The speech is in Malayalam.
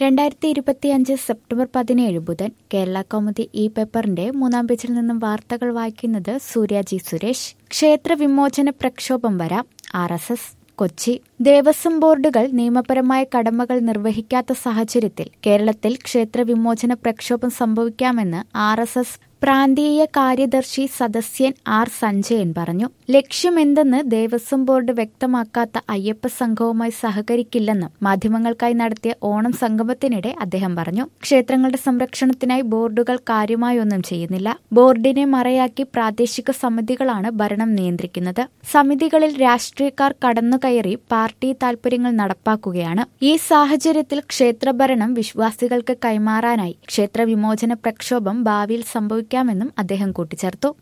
രണ്ടായിരത്തി ഇരുപത്തിയഞ്ച് സെപ്റ്റംബർ പതിനേഴ് ബുധൻ കേരള കൗമുദി ഇ പേപ്പറിന്റെ മൂന്നാം പേജിൽ നിന്നും വാർത്തകൾ വായിക്കുന്നത് സൂര്യ ജി സുരേഷ് ക്ഷേത്ര വിമോചന പ്രക്ഷോഭം വരാം R S S Kochi Devaswom ബോർഡുകൾ നിയമപരമായ കടമകൾ നിർവഹിക്കാത്ത സാഹചര്യത്തിൽ കേരളത്തിൽ ക്ഷേത്ര വിമോചന പ്രക്ഷോഭം സംഭവിക്കാമെന്ന് ആർ എസ് എസ് പ്രാന്തീയ കാര്യദർശി സദസ്യൻ ആർ സഞ്ജയൻ പറഞ്ഞു ലക്ഷ്യമെന്തെന്ന് ദേവസ്വം ബോർഡ് വ്യക്തമാക്കാത്ത അയ്യപ്പ സംഘവുമായി സഹകരിക്കില്ലെന്നും മാധ്യമങ്ങൾക്കായി നടത്തിയ ഓണം സംഗമത്തിനിടെ അദ്ദേഹം പറഞ്ഞു ക്ഷേത്രങ്ങളുടെ സംരക്ഷണത്തിനായി ബോർഡുകൾ കാര്യമായൊന്നും ചെയ്യുന്നില്ല ബോർഡിനെ മറയാക്കി പ്രാദേശിക സമിതികളാണ് ഭരണം നിയന്ത്രിക്കുന്നത് സമിതികളിൽ രാഷ്ട്രീയക്കാർ കടന്നുകയറി പാർട്ടി താൽപര്യങ്ങൾ നടപ്പാക്കുകയാണ് ഈ സാഹചര്യത്തിൽ ക്ഷേത്രഭരണം വിശ്വാസികൾക്ക് കൈമാറാനായി ക്ഷേത്ര വിമോചന പ്രക്ഷോഭം ഭാവിയിൽ സംഭവിക്കാമെന്നും അദ്ദേഹം കൂട്ടിച്ചേർത്തു